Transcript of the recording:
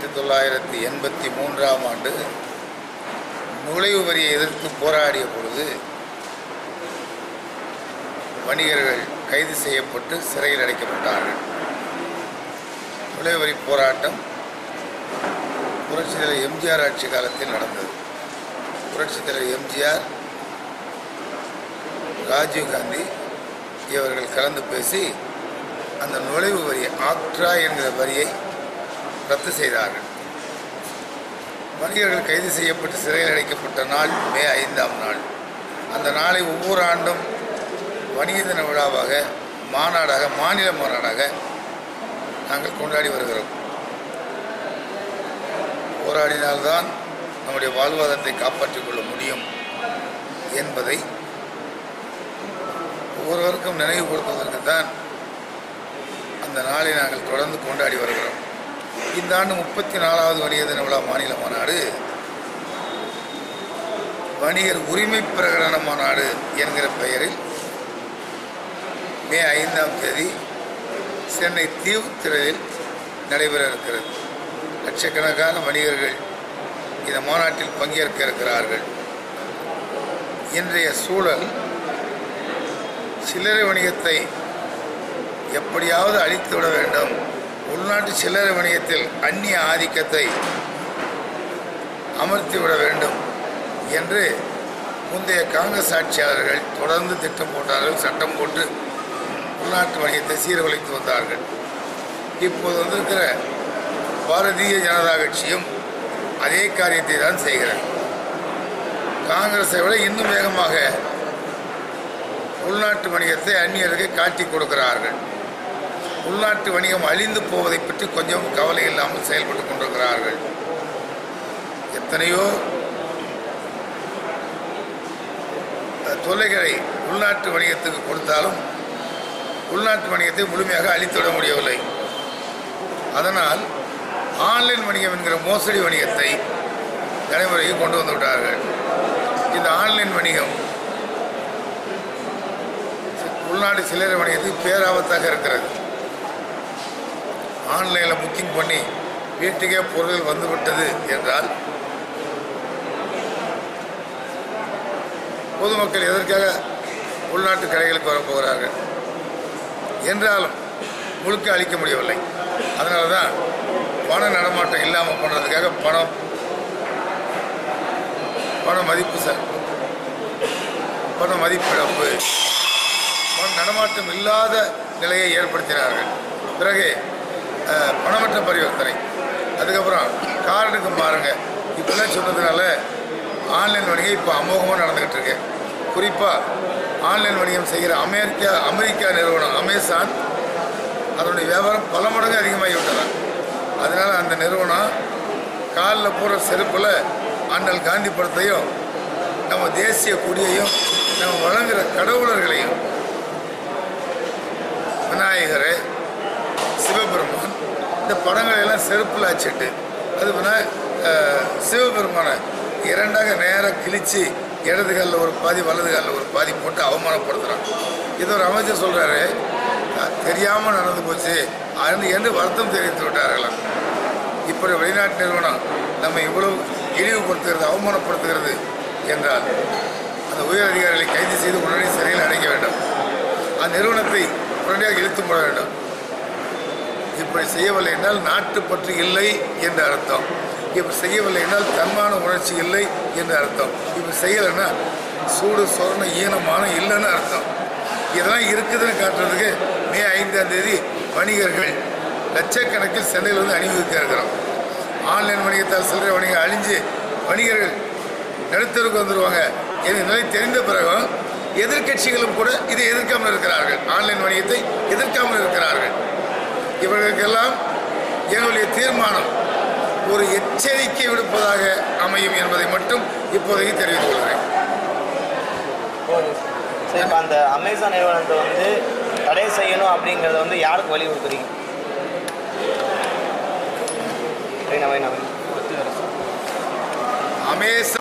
தொள்ளாயிரத்தி எண்பத்தி மூன்றாம் ஆண்டு நுழைவு வரியை எதிர்த்து போராடிய பொழுது வணிகர்கள் கைது செய்யப்பட்டு சிறையில் அடைக்கப்பட்டார்கள் நுழைவு வரி போராட்டம் புரட்சித் தலைவர் எம்ஜிஆர் ஆட்சி காலத்தில் நடந்தது புரட்சித் தலைவர் எம்ஜிஆர் ராஜீவ்காந்தி இவர்கள் கலந்து பேசி அந்த நுழைவு வரி ஆக்ட்ரா என்கிற வரியை ரத்து செய்தார்கள் வணிகர்கள் கைது செய்யப்பட்டு சிறையில் அடைக்கப்பட்ட நாள் மே ஐந்தாம் நாள் அந்த நாளை ஒவ்வொரு ஆண்டும் வணிக தின விழாவாக மாநாடாக மாநில மாநாடாக நாங்கள் கொண்டாடி வருகிறோம் போராடினால்தான் நம்முடைய வாழ்வாதாரத்தை காப்பாற்றிக் கொள்ள முடியும் என்பதை ஒவ்வொருவருக்கும் நினைவுபடுத்துவதற்கு தான் அந்த நாளை நாங்கள் தொடர்ந்து கொண்டாடி வருகிறோம் இந்த ஆண்டு முப்பத்தி நாலாவது வணிக தின விழா மாநில மாநாடு வணிகர் உரிமை பிரகடன மாநாடு என்கிற பெயரில் மே ஐந்தாம் தேதி சென்னை தீவுத்திடலில் நடைபெற இருக்கிறது லட்சக்கணக்கான வணிகர்கள் இந்த மாநாட்டில் பங்கேற்க இருக்கிறார்கள் இன்றைய சூழல் சில்லறை வணிகத்தை எப்படியாவது அழித்துவிட வேண்டும் உள்நாட்டு சில்லறை வணிகத்தில் அந்நிய ஆதிக்கத்தை அமர்த்திவிட வேண்டும் என்று முந்தைய காங்கிரஸ் ஆட்சியாளர்கள் தொடர்ந்து திட்டம் போட்டார்கள் சட்டம் போட்டு உள்நாட்டு வணிகத்தை சீர்குலைத்து வந்தார்கள் இப்போது வந்திருக்கிற பாரதிய ஜனதா கட்சியும் அதே காரியத்தை தான் செய்கிறது காங்கிரஸை விட இன்னும் வேகமாக உள்நாட்டு வணிகத்தை அந்நியருக்கு காட்டி கொடுக்கிறார்கள் உள்நாட்டு வணிகம் அழிந்து போவதை பற்றி கொஞ்சம் கவலை இல்லாமல் செயல்பட்டு கொண்டிருக்கிறார்கள் எத்தனையோ தொல்லைகளை உள்நாட்டு வணிகத்துக்கு கொடுத்தாலும் உள்நாட்டு வணிகத்தை முழுமையாக அழித்துவிட முடியவில்லை அதனால் ஆன்லைன் வணிகம் என்கிற மோசடி வணிகத்தை நடைமுறைக்கு கொண்டு வந்து விட்டார்கள் இந்த ஆன்லைன் வணிகம் உள்நாட்டு சில்லறை வணிகத்துக்கு பேராபத்தாக இருக்கிறது ஆன்லைனில் புக்கிங் பண்ணி வீட்டுக்கே பொருள் வந்துவிட்டது என்றால் பொதுமக்கள் எதற்காக உள்நாட்டு கடைகளுக்கு வரப்போகிறார்கள் என்றாலும் முழுக்க அளிக்க முடியவில்லை அதனால தான் பண நடமாட்டம் இல்லாமல் பண்ணுறதுக்காக பணம் பண மதிப்பு சார் பண மதிப்பிழப்பு பண நடமாட்டம் இல்லாத நிலையை ஏற்படுத்தினார்கள் பிறகு அஹ், பணமற்ற பரிவர்த்தனை அதுக்கப்புறம் கார்டுக்கு மாறுங்க இப்படிலாம் சொன்னதுனால ஆன்லைன் வணிகம் இப்போ அமோகமாக நடந்துக்கிட்டு இருக்கு குறிப்பாக ஆன்லைன் வணிகம் செய்கிற அமெரிக்கா அமெரிக்கா நிறுவனம் அமேசான் அதனுடைய வியாபாரம் பல மடங்கு அதிகமாகி விட்டது அதனால் அந்த நிறுவனம் காலில் போடுற செருப்பில் அண்ணல் காந்தி படத்தையும் நம்ம தேசிய கொடியையும் நம்ம வழங்குகிற கடவுளர்களையும் விநாயகர் சிவபெருமான் இந்த படங்களை எல்லாம் செருப்பில் அச்சிட்டு அது வினா அஹ், சிவபெருமானை இரண்டாக நேராக கிழிச்சு இடது காலில் ஒரு பாதி வலது காலில் ஒரு பாதி போட்டு அவமானப்படுத்துகிறான் இது ஒரு அமைச்சர் சொல்கிறாரு தெரியாமல் நடந்து போச்சு அது என்று வருத்தம் தெரிவித்து விட்டார்களாம் இப்படி வெளிநாட்டு நிறுவனம் நம்ம இவ்வளவு இழிவுபடுத்துகிறது அவமானப்படுத்துகிறது என்றால் அந்த உயர் அதிகாரிகளை கைது செய்து உடனே சிறையில் அடைக்க வேண்டும் அந்நிறுவனத்தை உடனடியாக இழுத்து போட வேண்டும் இப்படி செய்யவில்லை என்றால் நாட்டுப்பற்று இல்லை என்று அர்த்தம் இப்படி செய்யவில்லை என்றால் தன்மான உணர்ச்சி இல்லை என்று அர்த்தம் இப்படி செய்யலைன்னா சூடு சொரண ஈனமான இல்லைன்னு அர்த்தம் இதெல்லாம் இருக்குதுன்னு காட்டுறதுக்கு மே ஐந்தாம் தேதி வணிகர்கள் லட்சக்கணக்கில் சென்னையில் வந்து அணிவகுக்க இருக்கிறோம் ஆன்லைன் வணிகத்தால் சில்லறை வணிகம் அழிஞ்சு வணிகர்கள் நடுத்தருக்கு வந்துடுவாங்க இது நிலை தெரிந்த பிறகும் எதிர்க்கட்சிகளும் கூட இதை எதிர்க்காமல் இருக்கிறார்கள் ஆன்லைன் வணிகத்தை எதிர்க்காமல் இருக்கிறார்கள் இவர்களுக்கெல்லாம் எங்களுடைய தீர்மானம் ஒரு எச்சரிக்கை விடுப்பதாக அமையும் என்பதை மட்டும் இப்போதைக்கு தெரிவித்துக் கொள்கிறேன் சரி இப்போ அந்த அமேசான் நிறுவனத்தை வந்து தடை செய்யணும் அப்படிங்கிறத வந்து யாருக்கு வலியுறுத்துறீங்க சரி, நவீன், நவீன். அமேசான்